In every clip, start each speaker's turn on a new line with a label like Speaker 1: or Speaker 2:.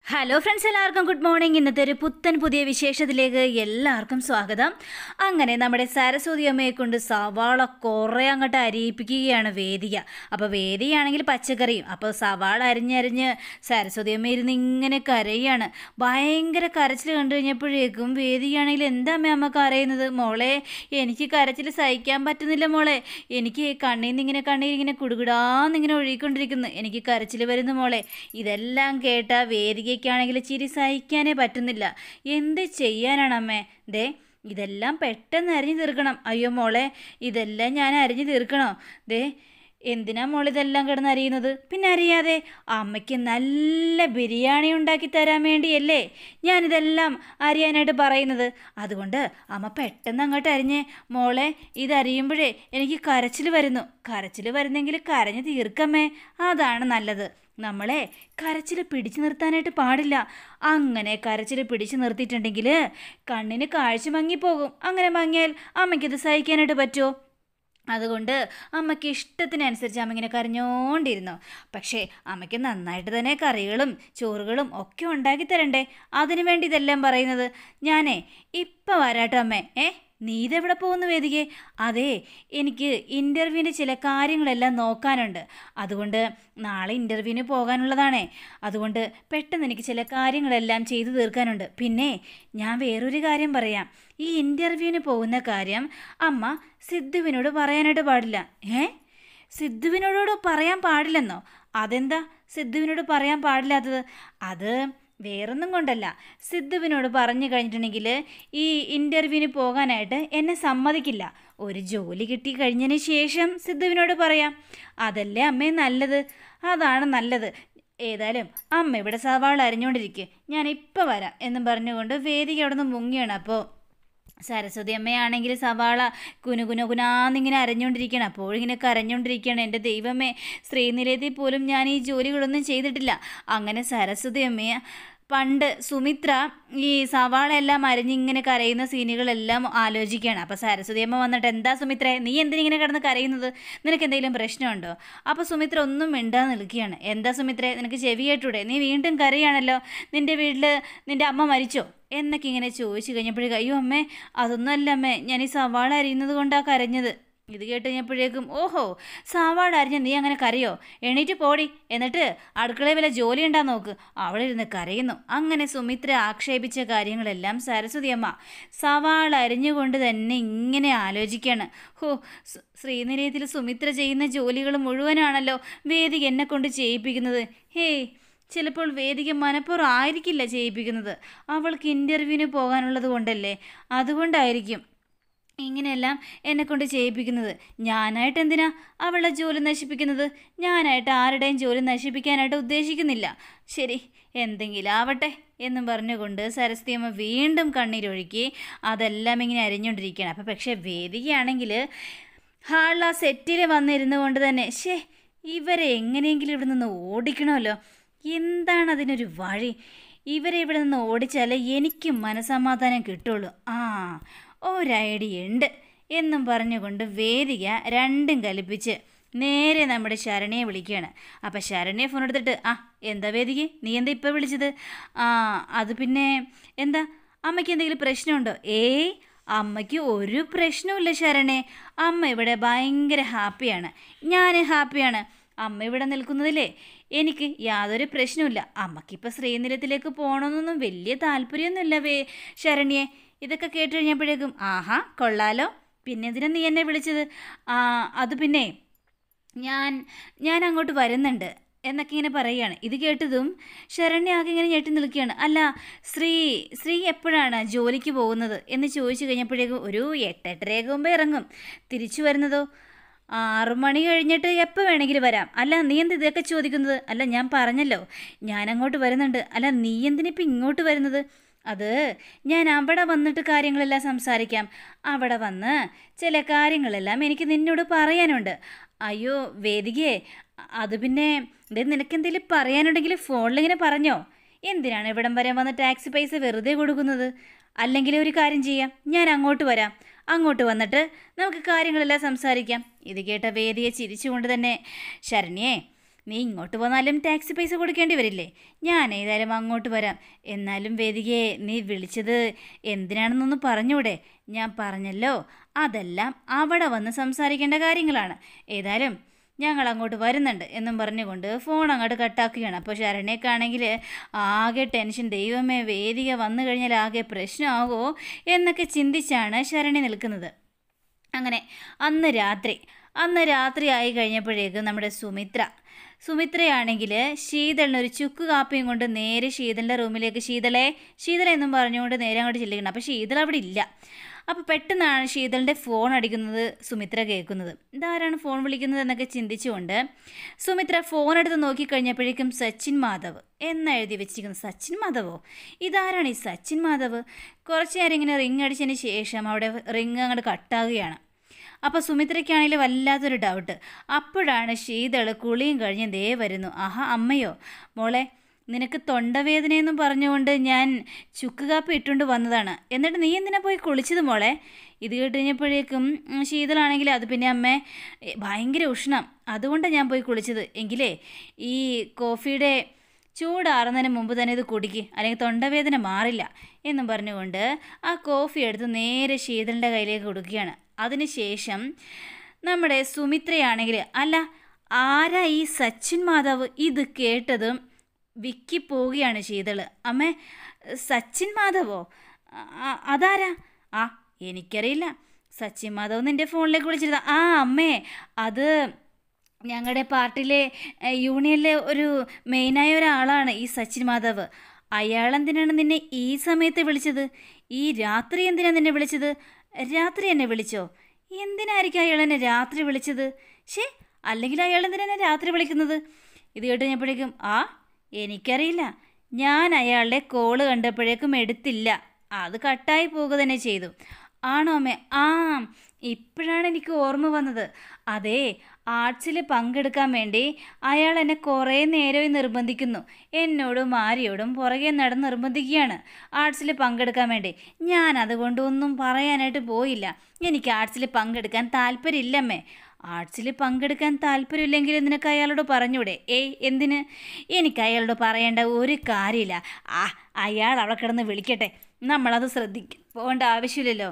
Speaker 1: hello friends എല്ലാവർക്കും good morning ഇന്നത്തെ ഒരു പുത്തൻ പുതിയ വിശേഷത്തിലേക്ക് എല്ലാവർക്കും സ്വാഗതം അങ്ങനെ നമ്മുടെ സരസ്വതി അമ്മയെ കൊണ്ട് സവാള കുറേ അങ്ങോട്ട് അരിയിപ്പിക്കുകയാണ് വേദിക അപ്പോൾ വേദികയാണെങ്കിൽ പച്ചക്കറിയും അപ്പോൾ സവാള അരിഞ്ഞരിഞ്ഞ് സരസ്വതി അമ്മ ഇരുന്ന് ഇങ്ങനെ കരയാണ് ഭയങ്കര കരച്ചിൽ കണ്ടു കഴിഞ്ഞപ്പോഴേക്കും വേദികയാണെങ്കിൽ എന്താ അമ്മ അമ്മ കരയുന്നത് മോളെ എനിക്ക് കരച്ചിൽ സഹിക്കാൻ പറ്റുന്നില്ല മോളെ എനിക്ക് കണ്ണീർ നിന്ന് ഇങ്ങനെ കണ്ണീർ ഇങ്ങനെ കുടുകുടാന്നിങ്ങനെ ഒഴുകിക്കൊണ്ടിരിക്കുന്നു എനിക്ക് കരച്ചിൽ വരുന്നു മോളെ ഇതെല്ലാം കേട്ട വേദികയ്ക്കാണെങ്കിൽ ചിരി സഹിക്കാനേ പറ്റുന്നില്ല എന്ത് ചെയ്യാനാണ് അമ്മേ ദേ ഇതെല്ലാം പെട്ടെന്ന് അരിഞ്ഞു തീർക്കണം അയ്യോ മോളെ ഇതെല്ലാം ഞാൻ അരിഞ്ഞു തീർക്കണോ ദേ എന്തിനാ മോൾ ഇതെല്ലാം കിടന്ന് അറിയുന്നത് പിന്നെ അറിയാതെ അമ്മയ്ക്ക് നല്ല ബിരിയാണി ഉണ്ടാക്കി തരാൻ വേണ്ടിയല്ലേ ഞാനിതെല്ലാം അറിയാനായിട്ട് പറയുന്നത് അതുകൊണ്ട് അമ്മ പെട്ടെന്ന് അങ്ങോട്ട് അരിഞ്ഞ് മോളെ ഇതറിയുമ്പോഴേ എനിക്ക് കരച്ചിൽ വരുന്നു കരച്ചിൽ വരുന്നെങ്കിൽ കരഞ്ഞ് തീർക്കമ്മേ അതാണ് നല്ലത് നമ്മളെ കരച്ചിൽ പിടിച്ചു നിർത്താനായിട്ട് പാടില്ല അങ്ങനെ കരച്ചിൽ പിടിച്ചു നിർത്തിയിട്ടുണ്ടെങ്കിൽ കണ്ണിന് കാഴ്ച മങ്ങിപ്പോകും അങ്ങനെ മങ്ങിയാൽ അമ്മയ്ക്കിത് സഹിക്കാനായിട്ട് പറ്റുമോ അതുകൊണ്ട് അമ്മയ്ക്ക് ഇഷ്ടത്തിനനുസരിച്ച് അമ്മ ഇങ്ങനെ കരഞ്ഞോണ്ടിരുന്നു പക്ഷേ അമ്മയ്ക്ക് നന്നായിട്ട് തന്നെ കറികളും ചോറുകളും ഒക്കെ ഉണ്ടാക്കി തരണ്ടേ അതിനു വേണ്ടി ഇതെല്ലാം പറയുന്നത് ഞാനേ ഇപ്പം വരാട്ടോ അമ്മേ ഏ നീ ഇതെവിടെ പോകുന്നു വേദികെ അതെ എനിക്ക് ഇൻ്റർവ്യൂവിൻ്റെ ചില കാര്യങ്ങളെല്ലാം നോക്കാനുണ്ട് അതുകൊണ്ട് നാളെ ഇൻ്റർവ്യൂവിന് പോകാനുള്ളതാണേ അതുകൊണ്ട് പെട്ടെന്ന് എനിക്ക് ചില കാര്യങ്ങളെല്ലാം ചെയ്തു തീർക്കാനുണ്ട് പിന്നെ ഞാൻ വേറൊരു കാര്യം പറയാം ഈ ഇൻ്റർവ്യൂവിന് പോകുന്ന കാര്യം അമ്മ സിദ്ധുവിനോട് പറയാനായിട്ട് പാടില്ല ഏ സിദ്ധുവിനോട് പറയാൻ പാടില്ലെന്നോ അതെന്താ സിദ്ധുവിനോട് പറയാൻ പാടില്ലാത്തത് അത് വേറൊന്നും കൊണ്ടല്ല സിദ്ധുവിനോട് പറഞ്ഞു കഴിഞ്ഞിട്ടുണ്ടെങ്കിൽ ഈ ഇൻ്റർവ്യൂവിന് പോകാനായിട്ട് എന്നെ സമ്മതിക്കില്ല ഒരു ജോലി കിട്ടി കഴിഞ്ഞതിന് ശേഷം സിദ്ധുവിനോട് പറയാം അതല്ലേ അമ്മേ നല്ലത് അതാണ് നല്ലത് ഏതായാലും അമ്മ ഇവിടെ സവാള അരിഞ്ഞുകൊണ്ടിരിക്കുക ഞാൻ ഇപ്പം വരാം എന്നും പറഞ്ഞുകൊണ്ട് വേദിക അവിടെ നിന്ന് മുങ്ങിയാണ് അപ്പോൾ സരസ്വതി അമ്മയാണെങ്കിൽ സവാള കുനു കുനു കുനാന്നിങ്ങനെ അരഞ്ഞുകൊണ്ടിരിക്കുകയാണ് അപ്പോഴിങ്ങനെ കരഞ്ഞുകൊണ്ടിരിക്കുകയാണ് എൻ്റെ ദൈവമേ ശ്രീനിലയത്തിൽ പോലും ഞാൻ ഈ ജോലികളൊന്നും ചെയ്തിട്ടില്ല അങ്ങനെ സരസ്വതി അമ്മയെ പണ്ട് സുമിത്ര ഈ സവാള എല്ലാം അരിഞ്ഞിങ്ങനെ കരയുന്ന സീനുകളെല്ലാം ആലോചിക്കുകയാണ് അപ്പോൾ സരസ്വതി അമ്മ വന്നിട്ട് എന്താ സുമിത്ര നീ എന്തിനിങ്ങനെ കിടന്ന് കരയുന്നത് നിനക്ക് എന്തെങ്കിലും പ്രശ്നമുണ്ടോ അപ്പോൾ സുമിത്ര ഒന്നും മിണ്ടാതെ നിൽക്കുകയാണ് എന്താ സുമിത്ര നിനക്ക് ചെവി കേട്ടൂടെ നീ വീണ്ടും കരയാണല്ലോ നിൻ്റെ വീട്ടിൽ നിൻ്റെ അമ്മ മരിച്ചോ എന്നൊക്കെ ഇങ്ങനെ ചോദിച്ചു കഴിഞ്ഞപ്പോഴേക്കും അയ്യോ അമ്മേ അതൊന്നും അല്ല അമ്മേ ഞാൻ ഈ സവാള അരിയുന്നത് കൊണ്ടാണ് കരഞ്ഞത് ഇത് കേട്ട് കഴിഞ്ഞപ്പോഴേക്കും ഓഹോ സവാള അരിഞ്ഞ നീ അങ്ങനെ കരയോ എണീറ്റ് പോടി എന്നിട്ട് അടുക്കളയിൽ വല്ല ജോലി ഉണ്ടാ നോക്ക് അവളിരുന്ന് കരയുന്നു അങ്ങനെ സുമിത്ര ആക്ഷേപിച്ച കാര്യങ്ങളെല്ലാം സരസ്വതി അമ്മ സവാള അരിഞ്ഞുകൊണ്ട് തന്നെ ഇങ്ങനെ ആലോചിക്കുകയാണ് ഹോ സ്- ശ്രീനിലയത്തിൽ സുമിത്ര ചെയ്യുന്ന ജോലികൾ മുഴുവനാണല്ലോ വേദിക എന്നെ കൊണ്ട് ചെയ്യിപ്പിക്കുന്നത് ഹേയ് ചിലപ്പോൾ വേദിക മനപ്പുറം ആയിരിക്കില്ല ചെയ്യിപ്പിക്കുന്നത് അവൾക്ക് ഇൻ്റർവ്യൂവിന് പോകാനുള്ളത് കൊണ്ടല്ലേ അതുകൊണ്ടായിരിക്കും ഇങ്ങനെയെല്ലാം എന്നെ കൊണ്ട് ചെയ്യിപ്പിക്കുന്നത് ഞാനായിട്ട് എന്തിനാ അവളുടെ ജോലി നശിപ്പിക്കുന്നത് ഞാനായിട്ട് ആരുടെയും ജോലി നശിപ്പിക്കാനായിട്ട് ഉദ്ദേശിക്കുന്നില്ല ശരി എന്തെങ്കിലും ആവട്ടെ എന്നും പറഞ്ഞുകൊണ്ട് സരസ്വതിയമ്മ വീണ്ടും കണ്ണീരൊഴുക്കി അതെല്ലാം ഇങ്ങനെ അരിഞ്ഞുകൊണ്ടിരിക്കുകയാണ് അപ്പോൾ പക്ഷേ വേദികയാണെങ്കിൽ ഹാളിൽ ആ സെറ്റിൽ വന്നിരുന്നു കൊണ്ട് തന്നെ ഷേ ഇവരെ എങ്ങനെയെങ്കിലും ഇവിടെ നിന്ന് ഓടിക്കണമല്ലോ എന്താണ് അതിനൊരു വഴി ഇവരെ ഇവിടെ നിന്ന് ഓടിച്ചാലേ എനിക്ക് മനസമാധാനം കിട്ടുള്ളൂ ആ ഒരു ഐഡിയ ഉണ്ട് എന്നും പറഞ്ഞുകൊണ്ട് വേദിക രണ്ടും കൽപ്പിച്ച് നേരെ നമ്മുടെ ശരണ്യെ വിളിക്കുകയാണ് അപ്പം ശരണ്യെ ഫോൺ എടുത്തിട്ട് ആ എന്താ വേദിക നീ എന്താ ഇപ്പം വിളിച്ചത് ആ അത് പിന്നെ എന്താ അമ്മയ്ക്ക് എന്തെങ്കിലും പ്രശ്നമുണ്ടോ ഏയ് അമ്മയ്ക്ക് ഒരു പ്രശ്നവുമില്ല ശരണേ അമ്മ ഇവിടെ ഭയങ്കര ഹാപ്പിയാണ് ഞാൻ ഹാപ്പിയാണ് അമ്മ ഇവിടെ നിൽക്കുന്നതിലേ എനിക്ക് യാതൊരു പ്രശ്നവുമില്ല അമ്മയ്ക്കിപ്പോൾ ശ്രീനിലത്തിലേക്ക് പോകണമെന്നൊന്നും വലിയ താല്പര്യമൊന്നുമില്ല വേ ശരണ്യെ ഇതൊക്കെ കേട്ട് കഴിഞ്ഞപ്പോഴേക്കും ആഹാ കൊള്ളാലോ പിന്നെ എന്തിനാ നീ എന്നെ വിളിച്ചത് ആ അത് പിന്നെ ഞാൻ ഞാൻ അങ്ങോട്ട് വരുന്നുണ്ട് എന്നൊക്കെ ഇങ്ങനെ പറയുകയാണ് ഇത് കേട്ടതും ശരണ്യ ആകെ ഇങ്ങനെ ഞെട്ടി നിൽക്കുകയാണ് അല്ല ശ്രീ ശ്രീ എപ്പോഴാണ് ജോലിക്ക് പോകുന്നത് എന്ന് ചോദിച്ചു കഴിഞ്ഞപ്പോഴേക്കും ഒരു എട്ടെട്ടരയൊക്കെ മുമ്പ് ഇറങ്ങും തിരിച്ചു വരുന്നതോ ആറു മണി കഴിഞ്ഞിട്ട് എപ്പോൾ വേണമെങ്കിലും വരാം അല്ല നീ എന്ത് ഇതൊക്കെ ചോദിക്കുന്നത് അല്ല ഞാൻ പറഞ്ഞല്ലോ ഞാൻ അങ്ങോട്ട് വരുന്നുണ്ട് അല്ല നീ എന്തിനിപ്പോൾ ഇങ്ങോട്ട് വരുന്നത് അത് ഞാൻ അവിടെ വന്നിട്ട് കാര്യങ്ങളെല്ലാം സംസാരിക്കാം അവിടെ വന്ന് ചില കാര്യങ്ങളെല്ലാം എനിക്ക് നിന്നോട് പറയാനുണ്ട് അയ്യോ വേദികയെ അത് പിന്നെ ദേ നിനക്കെന്തെങ്കിലും പറയാനുണ്ടെങ്കിൽ ഫോണിലിങ്ങനെ പറഞ്ഞോ എന്തിനാണ് ഇവിടം വരെ വന്ന് ടാക്സി പൈസ വെറുതെ കൊടുക്കുന്നത് അല്ലെങ്കിൽ ഒരു കാര്യം ചെയ്യാം ഞാൻ അങ്ങോട്ട് വരാം അങ്ങോട്ട് വന്നിട്ട് നമുക്ക് കാര്യങ്ങളെല്ലാം സംസാരിക്കാം ഇത് കേട്ട വേദിയെ ചിരിച്ചുകൊണ്ട് തന്നെ ശരണ്യേ നീ ഇങ്ങോട്ട് വന്നാലും ടാക്സി പൈസ കൊടുക്കേണ്ടി വരില്ലേ ഞാൻ ഏതായാലും അങ്ങോട്ട് വരാം എന്നാലും വേദികയെ നീ വിളിച്ചത് എന്തിനാണെന്നൊന്ന് പറഞ്ഞൂടെ ഞാൻ പറഞ്ഞല്ലോ അതെല്ലാം അവിടെ വന്ന് സംസാരിക്കേണ്ട കാര്യങ്ങളാണ് ഏതായാലും ഞങ്ങൾ അങ്ങോട്ട് വരുന്നുണ്ട് എന്നും പറഞ്ഞുകൊണ്ട് ഫോൺ അങ്ങോട്ട് കട്ടാക്കുകയാണ് അപ്പോൾ ശരണേക്കാണെങ്കിൽ ആകെ ടെൻഷൻ ദൈവമേ വേദിക വന്നു കഴിഞ്ഞാൽ ആകെ പ്രശ്നമാകോ എന്നൊക്കെ ചിന്തിച്ചാണ് ശരണി നിൽക്കുന്നത് അങ്ങനെ അന്ന് രാത്രി അന്ന് രാത്രി ആയി കഴിഞ്ഞപ്പോഴേക്കും നമ്മുടെ സുമിത്ര സുമിത്രയാണെങ്കിൽ ശീതളിന് ഒരു ചുക്ക് കാപ്പിയും കൊണ്ട് നേരെ ശീതളിൻ്റെ റൂമിലേക്ക് ശീതളെ ശീതള എന്നും പറഞ്ഞുകൊണ്ട് നേരെ അങ്ങോട്ട് ചെല്ലുകയാണ് അപ്പോൾ ശീതൾ അവിടെ ഇല്ല അപ്പോൾ പെട്ടെന്നാണ് ശീതളിൻ്റെ ഫോൺ അടിക്കുന്നത് സുമിത്ര കേൾക്കുന്നത് ഇതാരാണ് ഫോൺ വിളിക്കുന്നത് എന്നൊക്കെ ചിന്തിച്ചുകൊണ്ട് സുമിത്ര ഫോൺ എടുത്ത് നോക്കിക്കഴിഞ്ഞപ്പോഴേക്കും സച്ചിൻ മാധവ് എന്ന് എഴുതി വെച്ചിരിക്കുന്നത് സച്ചിൻ മാധവോ ഇതാരാണ് ഈ സച്ചിൻ മാധവ് കുറച്ച് നേരം ഇങ്ങനെ റിങ് അടിച്ചതിന് ശേഷം അവിടെ റിങ് അങ്ങോട്ട് കട്ടാകുകയാണ് അപ്പോൾ സുമിത്രയ്ക്കാണെങ്കിൽ വല്ലാത്തൊരു ഡൗട്ട് അപ്പോഴാണ് ശീതൾ കുളിയും കഴിഞ്ഞ് ദേ വരുന്നു ആഹാ അമ്മയോ മോളെ നിനക്ക് തൊണ്ടവേദനയെന്നും പറഞ്ഞുകൊണ്ട് ഞാൻ ചുക്ക് കാപ്പി ഇട്ടുകൊണ്ട് വന്നതാണ് എന്നിട്ട് നീ എന്തിനാ പോയി കുളിച്ചത് മോളെ ഇത് കേട്ട് കഴിഞ്ഞപ്പോഴേക്കും ഉം, ശീതളാണെങ്കിൽ അത് പിന്നെ അമ്മേ എ, ഭയങ്കര ഉഷ്ണം അതുകൊണ്ടാണ് ഞാൻ പോയി കുളിച്ചത് എങ്കിലേ ഈ കോഫിയുടെ ചൂടാറുന്നതിന് മുമ്പ് തന്നെ ഇത് കുടിക്ക് അല്ലെങ്കിൽ തൊണ്ടവേദന മാറില്ല എന്നും പറഞ്ഞുകൊണ്ട് ആ കോഫി എടുത്ത് നേരെ ശീതളിൻ്റെ കയ്യിലേക്ക് കൊടുക്കുകയാണ് അതിനുശേഷം നമ്മുടെ സുമിത്രയാണെങ്കിൽ അല്ല ആരാ ഈ സച്ചിൻ മാധവ് ഇത് കേട്ടതും വിക്കി പോവുകയാണ് ശീതള് അമ്മേ സച്ചിൻ മാധവോ ആ- അതാരാ ആ എനിക്കറിയില്ല സച്ചിൻ മാധവ് നിൻ്റെ ഫോണിലേക്ക് വിളിച്ചിരുന്ന ആ അമ്മേ അത് ഞങ്ങളുടെ പാർട്ടിയിലെ എ, യൂണിയനിലെ ഒരു മെയിനായ ഒരാളാണ് ഈ സച്ചിൻ മാധവ് അയാളെന്തിനാണ് നിന്നെ ഈ സമയത്ത് വിളിച്ചത് ഈ രാത്രി എന്തിനാണ് നിന്നെ വിളിച്ചത് രാത്രി എന്നെ വിളിച്ചോ എന്തിനായിരിക്കും അയാൾ എന്നെ രാത്രി വിളിച്ചത് ഷേ അല്ലെങ്കിൽ അയാൾ എന്തിനാ എന്നെ രാത്രി വിളിക്കുന്നത് ഇത് കേട്ട് കഴിഞ്ഞപ്പോഴേക്കും ആ എനിക്കറിയില്ല ഞാൻ അയാളുടെ കോള് കണ്ടപ്പോഴേക്കും എടുത്തില്ല അത് കട്ടായി പോവുക തന്നെ ചെയ്തു ആണോ അമ്മേ ആ ഇപ്പോഴാണ് എനിക്ക് ഓർമ്മ വന്നത് അതെ ആർട്സിൽ പങ്കെടുക്കാൻ വേണ്ടി അയാൾ എന്നെ കുറേ നേരമായി നിർബന്ധിക്കുന്നു എന്നോടും ആര്യയോടും പുറകെ നടന്ന് നിർബന്ധിക്കുകയാണ് ആർട്സിൽ പങ്കെടുക്കാൻ വേണ്ടി ഞാൻ അതുകൊണ്ട് ഒന്നും പറയാനായിട്ട് പോയില്ല എനിക്ക് ആർട്സിൽ പങ്കെടുക്കാൻ താല്പര്യമില്ലമ്മേ ആർട്സിൽ പങ്കെടുക്കാൻ താല്പര്യമില്ലെങ്കിൽ നിനക്ക് അയാളോട് പറഞ്ഞൂടെ ഏയ് എന്തിന് എനിക്ക് അയാളോട് പറയേണ്ട ഒരു കാര്യമില്ല ആ അയാൾ അവിടെ കിടന്ന് വിളിക്കട്ടെ നമ്മളത് ശ്രദ്ധിക്ക പോകേണ്ട ആവശ്യമില്ലല്ലോ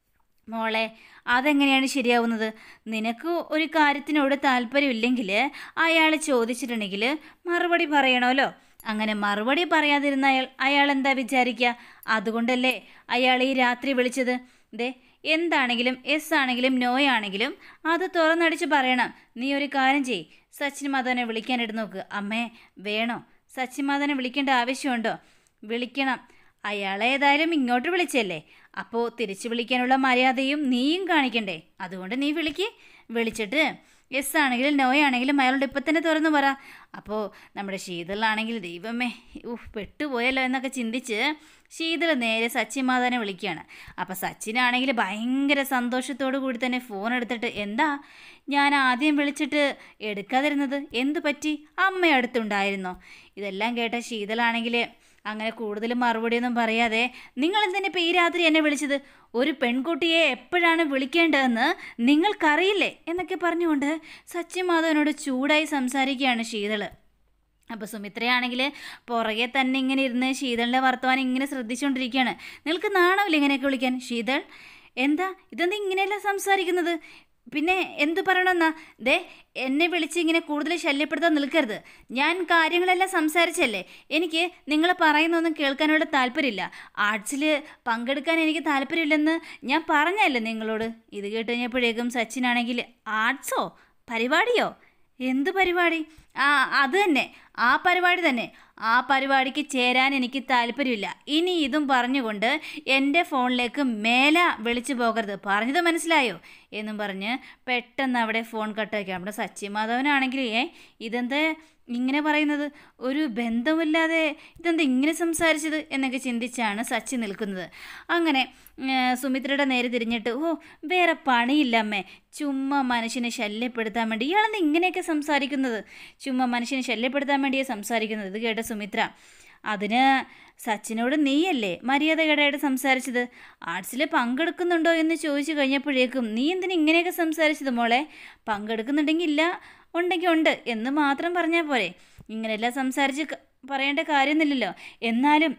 Speaker 1: മോളെ അതെങ്ങനെയാണ് ശരിയാവുന്നത് നിനക്ക് ഒരു കാര്യത്തിനോട് താല്പര്യമില്ലെങ്കിൽ അയാൾ ചോദിച്ചിട്ടുണ്ടെങ്കിൽ മറുപടി പറയണമല്ലോ അങ്ങനെ മറുപടി പറയാതിരുന്ന അയാൾ അയാൾ എന്താ വിചാരിക്കുക അതുകൊണ്ടല്ലേ അയാൾ ഈ രാത്രി വിളിച്ചത് ദേ എന്താണെങ്കിലും എസ് ആണെങ്കിലും നോ ആണെങ്കിലും അത് തുറന്നടിച്ച് പറയണം നീ ഒരു കാര്യം ചെയ് സച്ചിൻ മാധവനെ വിളിക്കാനിട്ട് നോക്ക് അമ്മേ വേണോ സച്ചിൻ മാധവനെ വിളിക്കേണ്ട ആവശ്യമുണ്ടോ വിളിക്കണം അയാളെ ഏതായാലും ഇങ്ങോട്ട് വിളിച്ചല്ലേ അപ്പോൾ തിരിച്ചു വിളിക്കാനുള്ള മര്യാദയും നീയും കാണിക്കണ്ടേ അതുകൊണ്ട് നീ വിളിക്ക് വിളിച്ചിട്ട് എസ് ആണെങ്കിലും നോ ആണെങ്കിലും അയാളോട് ഇപ്പം തന്നെ തുറന്നു പറ അപ്പോൾ നമ്മുടെ ശീതളാണെങ്കിൽ ദൈവമേ ഉഫ് പെട്ടുപോയല്ലോ എന്നൊക്കെ ചിന്തിച്ച് ശീതൾ നേരെ സച്ചിൻ മാതാനെ വിളിക്കുകയാണ് അപ്പോൾ സച്ചിനാണെങ്കിൽ ഭയങ്കര സന്തോഷത്തോടു കൂടി തന്നെ ഫോൺ എടുത്തിട്ട് എന്താ ഞാൻ ആദ്യം വിളിച്ചിട്ട് എടുക്കാതിരുന്നത് എന്തു പറ്റി അമ്മ അടുത്തുണ്ടായിരുന്നോ ഇതെല്ലാം കേട്ട ശീതളാണെങ്കിൽ അങ്ങനെ കൂടുതൽ മറുപടിയൊന്നും പറയാതെ നിങ്ങൾ എന്തിനാ ഇപ്പോൾ ഈ രാത്രി എന്നെ വിളിച്ചത് ഒരു പെൺകുട്ടിയെ എപ്പോഴാണ് വിളിക്കേണ്ടതെന്ന് നിങ്ങൾക്കറിയില്ലേ എന്നൊക്കെ പറഞ്ഞുകൊണ്ട് സച്ചിൻ മാധവനോട് ചൂടായി സംസാരിക്കുകയാണ് ശീതള് അപ്പോൾ സുമിത്രയാണെങ്കിൽ പുറകെ തന്നെ ഇങ്ങനെ ഇരുന്ന് ശീതളിൻ്റെ വർത്തമാനം ഇങ്ങനെ ശ്രദ്ധിച്ചുകൊണ്ടിരിക്കുകയാണ് നിങ്ങൾക്ക് നാണമില്ല ഇങ്ങനെയൊക്കെ വിളിക്കാൻ ശീതൾ എന്താ ഇതെന്താ ഇങ്ങനെയല്ല സംസാരിക്കുന്നത് പിന്നെ എന്ത് പറയണമെന്നാ ദേ എന്നെ വിളിച്ച് ഇങ്ങനെ കൂടുതൽ ശല്യപ്പെടുത്താൻ നിൽക്കരുത് ഞാൻ കാര്യങ്ങളെല്ലാം സംസാരിച്ചല്ലേ എനിക്ക് നിങ്ങൾ പറയുന്നൊന്നും കേൾക്കാനുള്ള താല്പര്യമില്ല ആർട്സിൽ പങ്കെടുക്കാൻ എനിക്ക് താല്പര്യമില്ലെന്ന് ഞാൻ പറഞ്ഞല്ലേ നിങ്ങളോട് ഇത് കേട്ട് കഴിഞ്ഞപ്പോഴേക്കും സച്ചിനാണെങ്കിൽ ആർട്സോ പരിപാടിയോ എന്ത് പരിപാടി ആ അത് തന്നെ ആ പരിപാടി തന്നെ ആ പരിപാടിക്ക് ചേരാൻ എനിക്ക് താല്പര്യമില്ല ഇനി ഇതും പറഞ്ഞുകൊണ്ട് എൻ്റെ ഫോണിലേക്ക് മേല വിളിച്ചു പോകരുത് പറഞ്ഞത് മനസ്സിലായോ എന്നും പറഞ്ഞ് പെട്ടെന്ന് അവിടെ ഫോൺ കട്ടാക്കി നമ്മുടെ സച്ചി മാധവനാണെങ്കിൽ ഏ ഇതെന്താ ഇങ്ങനെ പറയുന്നത് ഒരു ബന്ധമില്ലാതെ ഇതെന്താ ഇങ്ങനെ സംസാരിച്ചത് എന്നൊക്കെ ചിന്തിച്ചാണ് സച്ചി നിൽക്കുന്നത് അങ്ങനെ ഏ, സുമിത്രയുടെ നേരെ തിരിഞ്ഞിട്ട് ഓ വേറെ പണിയില്ല അമ്മേ ചുമ്മാ മനുഷ്യനെ ശല്യപ്പെടുത്താൻ വേണ്ടി ഇയാളെന്താ ഇങ്ങനെയൊക്കെ സംസാരിക്കുന്നത് ചുമ്മാ മനുഷ്യനെ ശല്യപ്പെടുത്താൻ വേണ്ടിയേ സംസാരിക്കുന്നത് ഇത് കേട്ട സുമിത്ര അതിന് സച്ചിനോട് നീയല്ലേ മര്യാദകേടായിട്ട് സംസാരിച്ചത് ആർട്സിൽ പങ്കെടുക്കുന്നുണ്ടോ എന്ന് ചോദിച്ചു കഴിഞ്ഞപ്പോഴേക്കും നീ എന്തിനാ ഇങ്ങനെയൊക്കെ സംസാരിച്ചത് മോളെ പങ്കെടുക്കുന്നുണ്ടെങ്കിൽ ഇല്ല ഉണ്ടെങ്കിൽ ഉണ്ട് എന്ന് മാത്രം പറഞ്ഞാൽ പോരെ ഇങ്ങനെയെല്ലാം സംസാരിച്ച് ക- പറയേണ്ട കാര്യമൊന്നുമില്ലല്ലോ എന്നാലും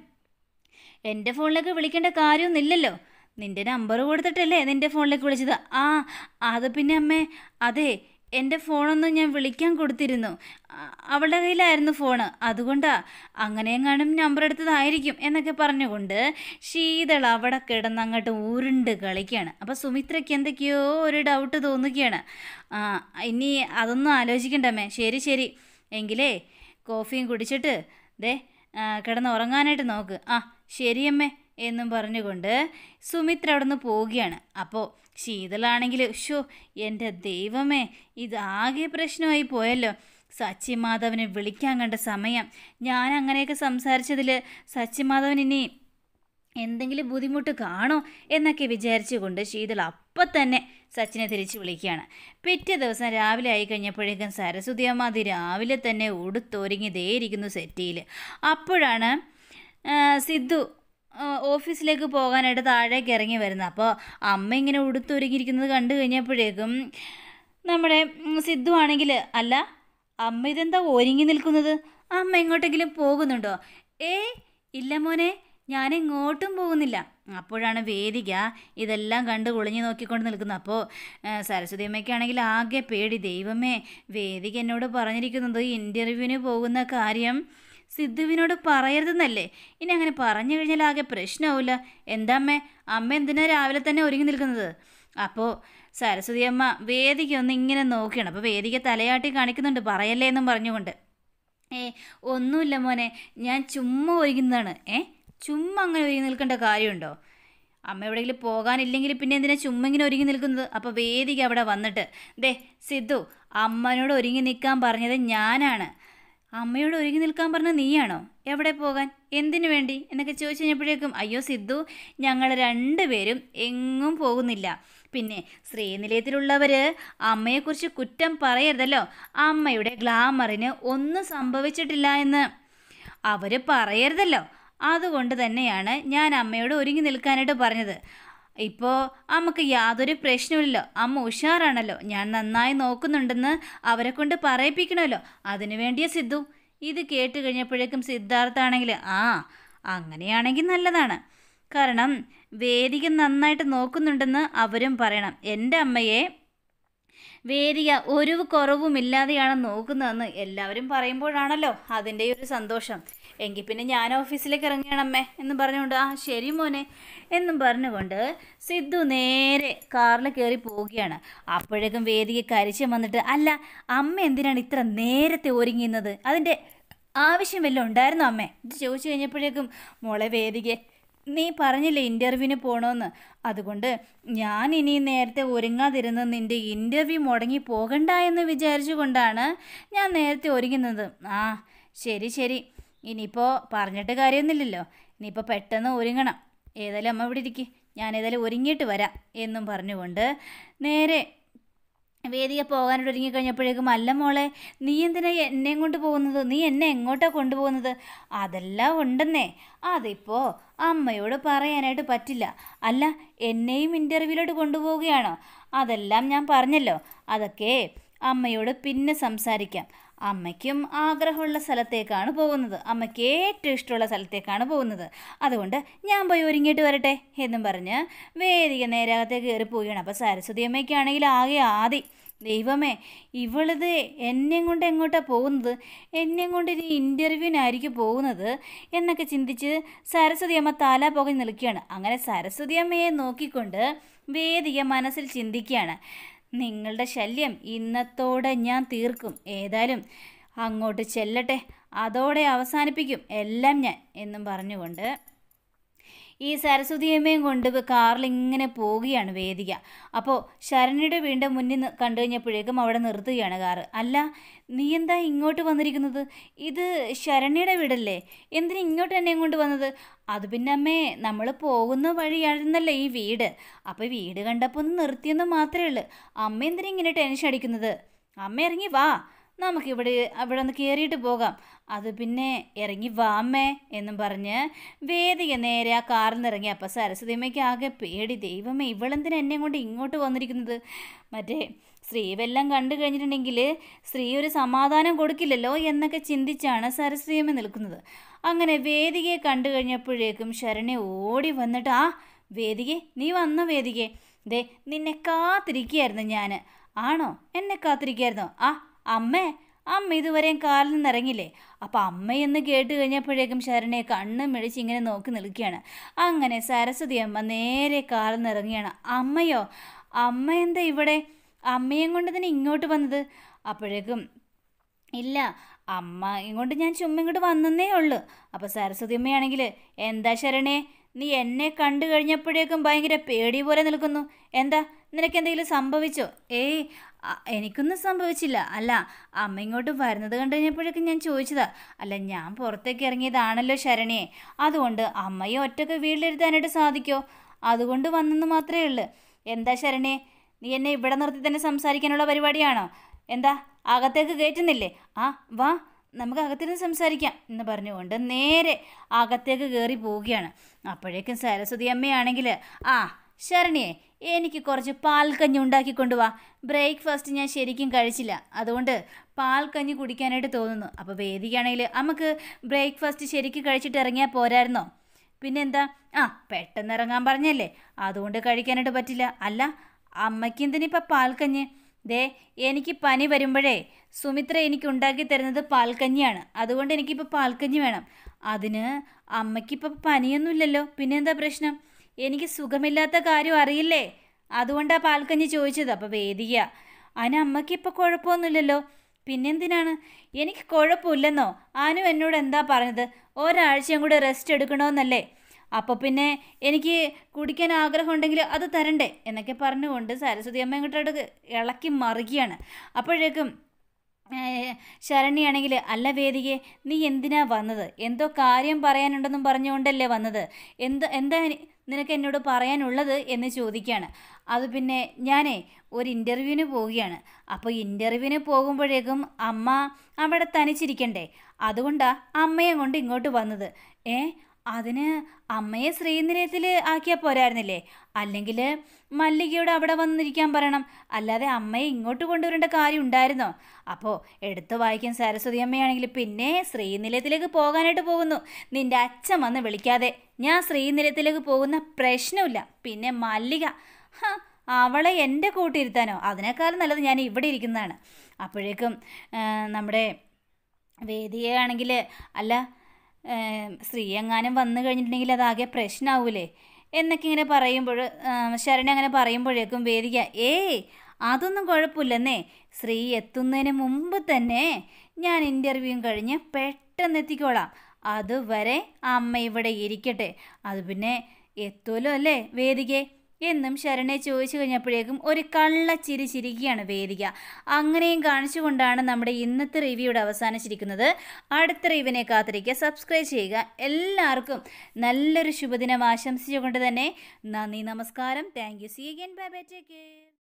Speaker 1: എൻ്റെ ഫോണിലേക്ക് വിളിക്കേണ്ട കാര്യമൊന്നുമില്ലല്ലോ നിൻ്റെ നമ്പർ കൊടുത്തിട്ടല്ലേ നിൻ്റെ ഫോണിലേക്ക് വിളിച്ചത് ആ അത് പിന്നെ അമ്മേ അതെ എൻ്റെ ഫോണൊന്നും ഞാൻ വിളിക്കാൻ കൊടുത്തിരുന്നു ആ, അവളുടെ കയ്യിലായിരുന്നു ഫോണ് അതുകൊണ്ടാ അങ്ങനെയെങ്ങാനും നമ്പർ എടുത്തതായിരിക്കും എന്നൊക്കെ പറഞ്ഞുകൊണ്ട് ശീതൾ അവിടെ കിടന്ന് അങ്ങോട്ട് ഉരുണ്ട് കളിക്കുകയാണ് അപ്പോൾ സുമിത്രയ്ക്ക് എന്തൊക്കെയോ ഒരു ഡൗട്ട് തോന്നുകയാണ് ആ ഇനി അതൊന്നും ആലോചിക്കണ്ടമ്മേ ശരി ശരി എങ്കിലേ കോഫിയും കുടിച്ചിട്ട് ദേ ആ, കിടന്ന് ഉറങ്ങാനായിട്ട് നോക്ക് ആ ശരിയമ്മേ എന്നും പറഞ്ഞുകൊണ്ട് സുമിത്ര അവിടെ നിന്ന് പോവുകയാണ് അപ്പോൾ ശീതളാണെങ്കിൽ ഷോ എൻ്റെ ദൈവമേ ഇതാകെ പ്രശ്നമായി പോയല്ലോ സച്ചി മാധവനെ വിളിക്കാൻ കണ്ട സമയം ഞാൻ അങ്ങനെയൊക്കെ സംസാരിച്ചതിൽ സച്ചി മാധവൻ ഇനി എന്തെങ്കിലും ബുദ്ധിമുട്ട് കാണോ എന്നൊക്കെ വിചാരിച്ചുകൊണ്ട് ശീതൾ അപ്പം തന്നെ സച്ചിനെ തിരിച്ച് വിളിക്കുകയാണ് പിറ്റേ ദിവസം രാവിലെ ആയി കഴിഞ്ഞപ്പോഴേക്കും സരസ്വതി അമ്മ അത് രാവിലെ തന്നെ ഉടുത്തൊരുങ്ങി ദേ ഇരിക്കുന്നു സെറ്റിയിൽ അപ്പോഴാണ് ആ, സിദ്ധു ആ, ഓഫീസിലേക്ക് പോകാനായിട്ട് താഴേക്ക് ഇറങ്ങി വരുന്നത് അപ്പോൾ അമ്മ ഇങ്ങനെ ഉടുത്തൊരുങ്ങിയിരിക്കുന്നത് കണ്ടു കഴിഞ്ഞപ്പോഴേക്കും നമ്മുടെ ഉം, സിദ്ധു ആണെങ്കിൽ അല്ല അമ്മ ഇതെന്താ ഒരുങ്ങി നിൽക്കുന്നത് അമ്മ എങ്ങോട്ടെങ്കിലും പോകുന്നുണ്ടോ ഏ ഇല്ല മോനെ ഞാൻ എങ്ങോട്ടും പോകുന്നില്ല അപ്പോഴാണ് വേദിക ഇതെല്ലാം കണ്ട് കുളിഞ്ഞു നോക്കിക്കൊണ്ട് നിൽക്കുന്നത് അപ്പോൾ സരസ്വതി അമ്മയ്ക്കാണെങ്കിൽ ആകെ പേടി ദൈവമേ വേദിക എന്നോട് പറഞ്ഞിരിക്കുന്നത് ഇൻ്റർവ്യൂവിന് പോകുന്ന കാര്യം സിദ്ധുവിനോട് പറയരുതെന്നല്ലേ ഇനി അങ്ങനെ പറഞ്ഞു കഴിഞ്ഞാൽ ആകെ പ്രശ്നമാവില്ല എന്താ അമ്മേ അമ്മ എന്തിനാ രാവിലെ തന്നെ ഒരുങ്ങി നിൽക്കുന്നത് അപ്പോൾ സരസ്വതി അമ്മ വേദിക ഒന്ന് ഇങ്ങനെ നോക്കുകയാണ് അപ്പോൾ വേദിക തലയാട്ടി കാണിക്കുന്നുണ്ട് പറയല്ലേ എന്നും പറഞ്ഞുകൊണ്ട് ഏ ഒന്നുമില്ല മോനെ ഞാൻ ചുമ്മാ ഒരുങ്ങുന്നതാണ് ഏ ചുമ്മാ അങ്ങനെ ഒരുങ്ങി നിൽക്കേണ്ട കാര്യമുണ്ടോ അമ്മ എവിടെയെങ്കിലും പോകാനില്ലെങ്കിൽ പിന്നെ എന്തിനാ ചുമ്മാ ഇങ്ങനെ ഒരുങ്ങി നിൽക്കുന്നത് അപ്പോൾ വേദിക അവിടെ വന്നിട്ട് ദേ സിദ്ധു അമ്മനോട് ഒരുങ്ങി നിൽക്കാൻ പറഞ്ഞത് ഞാനാണ് അമ്മയോട് ഒരുങ്ങി നിൽക്കാൻ പറഞ്ഞ നീയാണോ എവിടെ പോകാൻ എന്തിനു വേണ്ടി എന്നൊക്കെ ചോദിച്ചു കഴിഞ്ഞപ്പോഴേക്കും അയ്യോ സിദ്ധു ഞങ്ങൾ രണ്ടുപേരും എങ്ങും പോകുന്നില്ല പിന്നെ ശ്രീനിലയത്തിലുള്ളവർ അമ്മയെക്കുറിച്ച് കുറ്റം പറയരുതല്ലോ അമ്മയുടെ ഗ്ലാമറിന് ഒന്നും സംഭവിച്ചിട്ടില്ല എന്ന് അവർ പറയരുതല്ലോ അതുകൊണ്ട് തന്നെയാണ് ഞാൻ അമ്മയോട് ഒരുങ്ങി നിൽക്കാനായിട്ട് പറഞ്ഞത് ഇപ്പോൾ അമ്മക്ക് യാതൊരു പ്രശ്നമില്ലല്ലോ അമ്മ ഉഷാറാണല്ലോ ഞാൻ നന്നായി നോക്കുന്നുണ്ടെന്ന് അവരെ കൊണ്ട് പറയിപ്പിക്കണമല്ലോ അതിനു വേണ്ടിയ സിദ്ധു ഇത് കേട്ട് കഴിഞ്ഞപ്പോഴേക്കും സിദ്ധാർത്ഥാണെങ്കിൽ ആ അങ്ങനെയാണെങ്കിൽ നല്ലതാണ് കാരണം വേദിക നന്നായിട്ട് നോക്കുന്നുണ്ടെന്ന് അവരും പറയണം എൻ്റെ അമ്മയെ വേദിക ഒരു കുറവുമില്ലാതെയാണ് നോക്കുന്നതെന്ന് എല്ലാവരും പറയുമ്പോഴാണല്ലോ അതിൻ്റെ ഒരു സന്തോഷം എങ്കിൽ പിന്നെ ഞാൻ ഓഫീസിലേക്ക് ഇറങ്ങുകയാണ് അമ്മേ എന്ന് പറഞ്ഞുകൊണ്ട് ആ ശരി മോനെ എന്നും പറഞ്ഞുകൊണ്ട് സിദ്ധു നേരെ കാറിൽ കയറി പോവുകയാണ് അപ്പോഴേക്കും വേദിക കരിച്ചം വന്നിട്ട് അല്ല അമ്മ എന്തിനാണ് ഇത്ര നേരത്തെ ഒരുങ്ങുന്നത് അതിൻ്റെ ആവശ്യം വല്ലതും ഉണ്ടായിരുന്നോ അമ്മേ ഇത് ചോദിച്ചു കഴിഞ്ഞപ്പോഴേക്കും മോളെ വേദികെ നീ പറഞ്ഞില്ലേ ഇൻ്റർവ്യൂവിന് പോകണമെന്ന് അതുകൊണ്ട് ഞാൻ ഇനി നേരത്തെ ഒരുങ്ങാതിരുന്ന് നിൻ്റെ ഇൻ്റർവ്യൂ മുടങ്ങി പോകണ്ട എന്ന് വിചാരിച്ചുകൊണ്ടാണ് ഞാൻ നേരത്തെ ഒരുങ്ങുന്നത് ആ ശരി ശരി ഇനിയിപ്പോൾ പറഞ്ഞിട്ട് കാര്യമൊന്നുമില്ലല്ലോ ഇനിയിപ്പോൾ പെട്ടെന്ന് ഒരുങ്ങണം ഏതായാലും അമ്മ ഇവിടെ ഇരിക്കും ഞാൻ ഏതായാലും ഒരുങ്ങിയിട്ട് വരാം എന്നും പറഞ്ഞുകൊണ്ട് നേരെ വേദിക പോകാനായിട്ട് ഒരുങ്ങിക്കഴിഞ്ഞപ്പോഴേക്കും അല്ല മോളെ നീ എന്തിനാ എന്നെയും കൊണ്ട് പോകുന്നത് നീ എന്നെ എങ്ങോട്ടാ കൊണ്ടുപോകുന്നത് അതെല്ലാം ഉണ്ടെന്നേ അതിപ്പോൾ അമ്മയോട് പറയാനായിട്ട് പറ്റില്ല അല്ല എന്നെയും ഇൻ്റർവ്യൂവിലോട്ട് കൊണ്ടുപോവുകയാണോ അതെല്ലാം ഞാൻ പറഞ്ഞല്ലോ അതൊക്കെ അമ്മയോട് പിന്നെ സംസാരിക്കാം അമ്മയ്ക്കും ആഗ്രഹമുള്ള സ്ഥലത്തേക്കാണ് പോകുന്നത് അമ്മയ്ക്ക് ഏറ്റവും ഇഷ്ടമുള്ള സ്ഥലത്തേക്കാണ് പോകുന്നത് അതുകൊണ്ട് ഞാൻ പോയി ഒരുങ്ങിയിട്ട് വരട്ടെ എന്നും പറഞ്ഞ് വേദിക നേരകത്തേക്ക് കയറി പോവുകയാണ് അപ്പോൾ സരസ്വതി അമ്മയ്ക്കാണെങ്കിൽ ആകെ ആദി ദൈവമേ ഇവളിത് എന്നെ കൊണ്ട് എങ്ങോട്ടാണ് പോകുന്നത് എന്നെ കൊണ്ട് ഇനി ഇൻ്റർവ്യൂവിനായിരിക്കും പോകുന്നത് എന്നൊക്കെ ചിന്തിച്ച് സരസ്വതി അമ്മ തല പുകഞ്ഞ് നിൽക്കുകയാണ് അങ്ങനെ സരസ്വതി അമ്മയെ നോക്കിക്കൊണ്ട് വേദിക മനസ്സിൽ ചിന്തിക്കുകയാണ് നിങ്ങളുടെ ശല്യം ഇന്നത്തോടെ ഞാൻ തീർക്കും ഏതായാലും അങ്ങോട്ട് ചെല്ലട്ടെ അതോടെ അവസാനിപ്പിക്കും എല്ലാം ഞാൻ എന്നും പറഞ്ഞുകൊണ്ട് ഈ സരസ്വതിയമ്മയും കൊണ്ട് കാറിൽ ഇങ്ങനെ പോവുകയാണ് വേദിക അപ്പോൾ ശരണ്യയുടെ വീടിൻ്റെ മുന്നിൽ നി- കണ്ടു കഴിഞ്ഞപ്പോഴേക്കും അവിടെ നിർത്തുകയാണ് കാറ് അല്ല നീ എന്താ ഇങ്ങോട്ട് വന്നിരിക്കുന്നത് ഇത് ശരണ്യയുടെ വീടല്ലേ എന്തിനാ ഇങ്ങോട്ട് എന്നെ കൊണ്ട് വന്നത് അത് പിന്നെ അമ്മേ നമ്മൾ പോകുന്ന വഴിയായിരുന്നല്ലോ ഈ വീട് അപ്പോൾ വീട് കണ്ടപ്പോൾ ഒന്ന് നിർത്തിയെന്ന് മാത്രമേ ഉള്ളൂ അമ്മ എന്തിനാ ഇങ്ങനെ ടെൻഷൻ അടിക്കുന്നത് അമ്മ ഇറങ്ങി വാ നമുക്കിവിടെ അവിടെ ഒന്ന് കയറിയിട്ട് പോകാം അത് പിന്നെ ഇറങ്ങി വാമ്മേ എന്നും പറഞ്ഞ് വേദിക നേരെ ആ കാറിൽ നിന്ന് ഇറങ്ങി അപ്പം സരസ്വതിയമ്മയ്ക്ക് ആകെ പേടി ദൈവമേ ഇവളെന്തിനാ എന്നെ കൊണ്ട് ഇങ്ങോട്ട് വന്നിരിക്കുന്നത് മറ്റേ സ്ത്രീവെല്ലാം കണ്ടു കഴിഞ്ഞിട്ടുണ്ടെങ്കിൽ സ്ത്രീ ഒരു സമാധാനം കൊടുക്കില്ലല്ലോ എന്നൊക്കെ ചിന്തിച്ചാണ് സരസ്വതിയമ്മ നിൽക്കുന്നത് അങ്ങനെ വേദികയെ കണ്ടു കഴിഞ്ഞപ്പോഴേക്കും ശരണെ ഓടി വന്നിട്ട് ആ വേദികെ നീ വന്ന വേദികെ ദേ നിന്നെ കാത്തിരിക്കുകയായിരുന്നു ഞാൻ ആണോ എന്നെ കാത്തിരിക്കുകയായിരുന്നോ ആ അമ്മേ അമ്മ ഇതുവരെയും കാലിൽ നിന്ന് ഇറങ്ങില്ലേ അപ്പം അമ്മയെന്ന് കേട്ട് കഴിഞ്ഞപ്പോഴേക്കും ശരണെ കണ്ണ് മിഴിച്ച് ഇങ്ങനെ നോക്കി നിൽക്കുകയാണ് അങ്ങനെ സരസ്വതി അമ്മ നേരെ കാലിൽ നിന്ന് ഇറങ്ങിയാണ് അമ്മയോ അമ്മ എന്താ ഇവിടെ അമ്മയും കൊണ്ട് തന്നെ ഇങ്ങോട്ട് വന്നത് അപ്പോഴേക്കും ഇല്ല അമ്മ ഇങ്ങോട്ട് ഞാൻ ചുമ്മാ ഇങ്ങോട്ട് വന്നേ ഉള്ളൂ അപ്പോൾ സരസ്വതി അമ്മയാണെങ്കിൽ എന്താ ശരണേ നീ എന്നെ കണ്ടു കഴിഞ്ഞപ്പോഴേക്കും ഭയങ്കര പേടി പോലെ നിൽക്കുന്നു എന്താ നിനക്ക് എന്തെങ്കിലും സംഭവിച്ചോ ഏയ് അ- എനിക്കൊന്നും സംഭവിച്ചില്ല അല്ല അമ്മ ഇങ്ങോട്ട് വരുന്നത് കണ്ടു കഴിഞ്ഞപ്പോഴേക്കും ഞാൻ ചോദിച്ചതാ അല്ല ഞാൻ പുറത്തേക്ക് ഇറങ്ങിയതാണല്ലോ ശരണിയെ അതുകൊണ്ട് അമ്മയെ ഒറ്റക്ക് വീട്ടിലിരുത്താനായിട്ട് സാധിക്കോ അതുകൊണ്ട് വന്നെന്ന് മാത്രമേ ഉള്ളൂ എന്താ ശരണേ നീ എന്നെ ഇവിടെ നിർത്തി തന്നെ സംസാരിക്കാനുള്ള പരിപാടിയാണോ എന്താ അകത്തേക്ക് കയറ്റുന്നില്ലേ ആ വാ നമുക്ക് അകത്തിരുന്ന് സംസാരിക്കാം എന്ന് പറഞ്ഞുകൊണ്ട് നേരെ അകത്തേക്ക് കയറി പോവുകയാണ് അപ്പോഴേക്കും സരസ്വതി അമ്മയാണെങ്കിൽ ആ ശരണിയെ എനിക്ക് കുറച്ച് പാൽക്കഞ്ഞി ഉണ്ടാക്കി കൊണ്ടുവാ ബ്രേക്ക്ഫാസ്റ്റ് ഞാൻ ശരിക്കും കഴിച്ചില്ല അതുകൊണ്ട് പാൽക്കഞ്ഞി കുടിക്കാനായിട്ട് തോന്നുന്നു അപ്പോൾ വേദികയാണെങ്കിൽ നമുക്ക് ബ്രേക്ക്ഫാസ്റ്റ് ശരിക്കും കഴിച്ചിട്ട് ഇറങ്ങിയാൽ പോരായിരുന്നോ പിന്നെന്താ ആ പെട്ടെന്ന് ഇറങ്ങാൻ പറഞ്ഞല്ലേ അതുകൊണ്ട് കഴിക്കാനായിട്ട് പറ്റില്ല അല്ല അമ്മയ്ക്ക് എന്തിനിപ്പോൾ പാൽക്കഞ്ഞ് ദേ എനിക്ക് പനി വരുമ്പോഴേ സുമിത്ര എനിക്ക് ഉണ്ടാക്കി തരുന്നത് പാൽക്കഞ്ഞിയാണ് അതുകൊണ്ട് എനിക്കിപ്പോൾ പാൽക്കഞ്ഞി വേണം അതിന് അമ്മയ്ക്കിപ്പോൾ പനിയൊന്നുമില്ലല്ലോ പിന്നെന്താ പ്രശ്നം എനിക്ക് സുഖമില്ലാത്ത കാര്യം അറിയില്ലേ അതുകൊണ്ടാണ് പാൽക്കഞ്ഞി ചോദിച്ചത് അപ്പോൾ വേദിക അതിന് അമ്മയ്ക്കിപ്പോൾ കുഴപ്പമൊന്നുമില്ലല്ലോ പിന്നെന്തിനാണ് എനിക്ക് കുഴപ്പമില്ലെന്നോ അനു എന്നോട് എന്താ പറഞ്ഞത് ഒരാഴ്ചയും കൂടെ റെസ്റ്റ് എടുക്കണമെന്നല്ലേ അപ്പോൾ പിന്നെ എനിക്ക് കുടിക്കാൻ ആഗ്രഹമുണ്ടെങ്കിൽ അത് തരണ്ടേ എന്നൊക്കെ പറഞ്ഞുകൊണ്ട് സരസ്വതി അമ്മ ഇങ്ങോട്ടോട്ട് ഇളക്കി മറിക്കുകയാണ് അപ്പോഴേക്കും ഏഹ്, ശരണ്യാണെങ്കിൽ അല്ല വേദികെ നീ എന്തിനാ വന്നത് എന്തോ കാര്യം പറയാനുണ്ടെന്നും പറഞ്ഞുകൊണ്ടല്ലേ വന്നത് എന്താ എന്താ ഇനി നിനക്ക് എന്നോട് പറയാനുള്ളത് എന്ന് ചോദിക്കുകയാണ് അത് പിന്നെ ഞാനേ ഒരു ഇൻ്റർവ്യൂവിന് പോവുകയാണ് അപ്പോൾ ഇൻ്റർവ്യൂവിന് പോകുമ്പോഴേക്കും അമ്മ അവിടെ തനിച്ചിരിക്കണ്ടേ അതുകൊണ്ടാണ് അമ്മയെ കൊണ്ട് ഇങ്ങോട്ട് വന്നത് ഏ അതിന് അമ്മയെ ശ്രീനിലയത്തിൽ ആക്കിയാൽ പോരായിരുന്നില്ലേ അല്ലെങ്കിൽ മല്ലികയോട് അവിടെ വന്നിരിക്കാൻ പറയണം അല്ലാതെ അമ്മയെ ഇങ്ങോട്ട് കൊണ്ടുവരേണ്ട കാര്യം ഉണ്ടായിരുന്നോ അപ്പോൾ എടുത്തു വായിക്കാൻ സരസ്വതി അമ്മയാണെങ്കിൽ പിന്നെ ശ്രീനിലയത്തിലേക്ക് പോകാനായിട്ട് പോകുന്നു നിന്റെ അച്ഛൻ വന്ന് വിളിക്കാതെ ഞാൻ ശ്രീനിലയത്തിലേക്ക് പോകുന്ന പ്രശ്നമില്ല പിന്നെ മല്ലിക ഹ, അവളെ എൻ്റെ കൂട്ടിയിരുത്താനോ അതിനേക്കാളും നല്ലത് ഞാൻ ഇവിടെ ഇരിക്കുന്നതാണ് അപ്പോഴേക്കും ആ, നമ്മുടെ വേദിയാണെങ്കിൽ അല്ല ഏം, സ്ത്രീ എങ്ങാനും വന്നു കഴിഞ്ഞിട്ടുണ്ടെങ്കിൽ അതാകെ പ്രശ്നമാവൂലേ എന്നൊക്കെ ഇങ്ങനെ പറയുമ്പോൾ ശരണ അങ്ങനെ പറയുമ്പോഴേക്കും വേദിക ഏയ് അതൊന്നും കുഴപ്പമില്ലെന്നേ സ്ത്രീ എത്തുന്നതിന് മുമ്പ് തന്നെ ഞാൻ ഇൻ്റർവ്യൂ കഴിഞ്ഞ് പെട്ടെന്ന് എത്തിക്കോളാം അതുവരെ അമ്മ ഇവിടെ ഇരിക്കട്ടെ അത് പിന്നെ എത്തുമല്ലോ അല്ലേ വേദികെ എന്നും ശരണെ ചോദിച്ചു കഴിഞ്ഞപ്പോഴേക്കും ഒരു കള്ളച്ചിരി ചിരിക്കുകയാണ് വേദിക അങ്ങനെയും കാണിച്ചുകൊണ്ടാണ് നമ്മുടെ ഇന്നത്തെ റിവ്യൂടെ അവസാനിച്ചിരിക്കുന്നത് അടുത്ത റിവ്യൂവിനെ കാത്തിരിക്കുക സബ്സ്ക്രൈബ് ചെയ്യുക എല്ലാവർക്കും നല്ലൊരു ശുഭദിനം ആശംസിച്ചുകൊണ്ട് തന്നെ നന്ദി നമസ്കാരം thank you see again bye bye take care